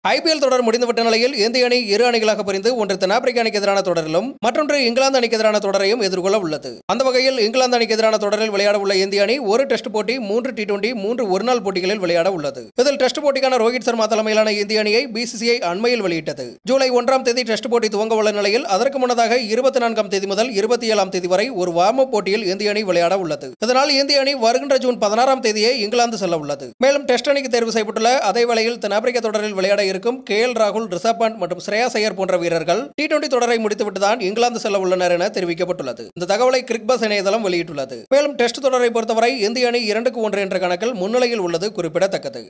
IPL தொடர் முடிந்துவிட்ட நிலையில் இந்திய அணி இரு அணிகளாக பிரிந்து ஒன்று தென்னாப்பிரிக்க அணிக்கு எதிரான தொடரிலும் மற்றொன்று இங்கிலாந்து அணிக்கு எதிரான தொடரையும் எதிர்கொள்ள உள்ளது அந்த வகையில் இங்கிலாந்து அணிக்கு எதிரான தொடரில் விளையாட உள்ள இந்திய அணி ஒரு டெஸ்ட் போட்டி மூன்று டி டுவெண்டி மூன்று ஒருநாள் போட்டிகளில் விளையாட உள்ளது இதில் டெஸ்ட் போட்டிக்கான ரோஹித் சர்மா தலைமையிலான இந்திய அணியை பிசிசிஐ அண்மையில் வெளியிட்டது ஜூலை ஒன்றாம் தேதி டெஸ்ட் போட்டி துவங்க உள்ள நிலையில் அதற்கு முன்னதாக இருபத்தி நான்காம் தேதி முதல் இருபத்தி ஏழாம் தேதி வரை ஒரு வார்ம் அப் போட்டியில் இந்திய அணி விளையாட உள்ளது இதனால் இந்திய அணி வருகின்ற ஜூன் பதினாறாம் தேதியே இங்கிலாந்து செல்ல உள்ளது மேலும் டெஸ்ட் அணிக்கு தேர்வு செய்யப்பட்டுள்ள அதே வேளையில் தென்னாப்பிரிக்க தொடரில் விளையாட இருக்கும் கே எல் ராகுல் ரிஷப் பண்ட் மற்றும் ஸ்ரேயா ஐயர் போன்ற வீரர்கள் டி டுவெண்டி தொடரை முடித்துவிட்டு தான் இங்கிலாந்து செல்ல உள்ளனர் என தெரிவிக்கப்பட்டுள்ளது இந்த தகவலை கிரிக்பஸ் இணையதளம் வெளியிட்டுள்ளது மேலும் டெஸ்ட் தொடரை பொறுத்தவரை இந்திய அணி இரண்டுக்கு ஒன்று என்ற கணக்கில் முன்னிலையில் உள்ளது குறிப்பிடத்தக்கது